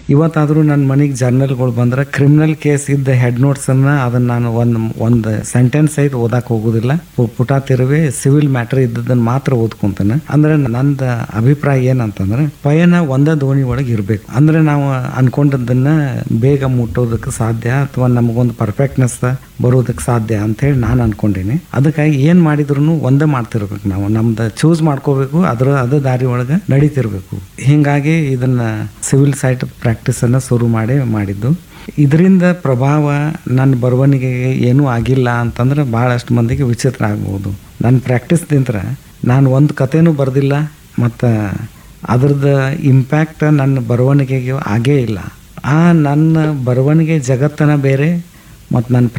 ಇವತ್ತಾದರೂ ನನ್ನ ಮನೆಗೆ ಜರ್ನಲ್ಗಳು ಬಂದ್ರೆ ಕ್ರಿಮಿನಲ್ ಕೇಸ್ ಇದ್ದ ಹೆಡ್ ನೋಟ್ಸನ್ನು ಅದನ್ನು ನಾನು ಒಂದು ಒಂದು ಸೆಂಟೆನ್ಸ್ ಸಹಿತ ಓದಕ್ಕೆ ಹೋಗೋದಿಲ್ಲ ಪು- ಪುಟ ತಿರುವಿ ಸಿವಿಲ್ ಮ್ಯಾಟ್ರ್ ಇದ್ದದನ್ನು ಮಾತ್ರ ಓದ್ಕೊಂತಾನೆ ಅಂದ್ರೆ ನಂದು ಅಭಿಪ್ರಾಯ ಏನಂತಂದ್ರೆ ಪಯಣ ಒಂದೇ ದೋಣಿ ಒಳಗೆ ಇರಬೇಕು ಅಂದ್ರೆ ನಾವು ಅನ್ಕೊಂಡದ್ದನ್ನ ಬೇಗ ಮುಟ್ಟೋದಕ್ಕೆ ಸಾಧ್ಯ ಅಥವಾ ನಮಗೊಂದು ಪರ್ಫೆಕ್ಟ್ನೆಸ್ ಬರೋದಕ್ಕೆ ಸಾಧ್ಯ ಅಂತೇಳಿ ನಾನು ಅನ್ಕೊಂಡೀನಿ ಅದಕ್ಕಾಗಿ ಏನು ಮಾಡಿದ್ರು ಒಂದೇ ಮಾಡ್ತಿರ್ಬೇಕು ನಾವು ನಮ್ದು ಚೂಸ್ ಮಾಡ್ಕೋಬೇಕು ಅದ್ರ ಅದೇ ದಾರಿ ಒಳಗೆ ನಡೀತಿರ್ಬೇಕು ಹೀಗಾಗಿ ಇದನ್ನ ಸಿವಿಲ್ ಸೈಟ್ ಪ್ರಾಕ್ಟೀಸನ್ನು ಶುರು ಮಾಡಿ ಮಾಡಿದ್ದು ಇದರಿಂದ ಪ್ರಭಾವ ನನ್ನ ಬರವಣಿಗೆಗೆ ಏನೂ ಆಗಿಲ್ಲ ಅಂತಂದ್ರೆ ಭಾಳಷ್ಟು ಮಂದಿಗೆ ವಿಚಿತ್ರ ಆಗ್ಬೋದು ನನ್ನ ಪ್ರಾಕ್ಟೀಸ್ದಿಂತ್ರ ನಾನು ಒಂದು ಕಥೆನೂ ಬರೆದಿಲ್ಲ ಮತ್ತು ಅದ್ರದ್ದು ಇಂಪ್ಯಾಕ್ಟ್ ನನ್ನ ಬರವಣಿಗೆಗೆ ಆಗೇ ಇಲ್ಲ ಆ ನನ್ನ ಬರವಣಿಗೆ ಜಗತ್ತನ ಬೇರೆ ಮತ್ತು ನನ್ನ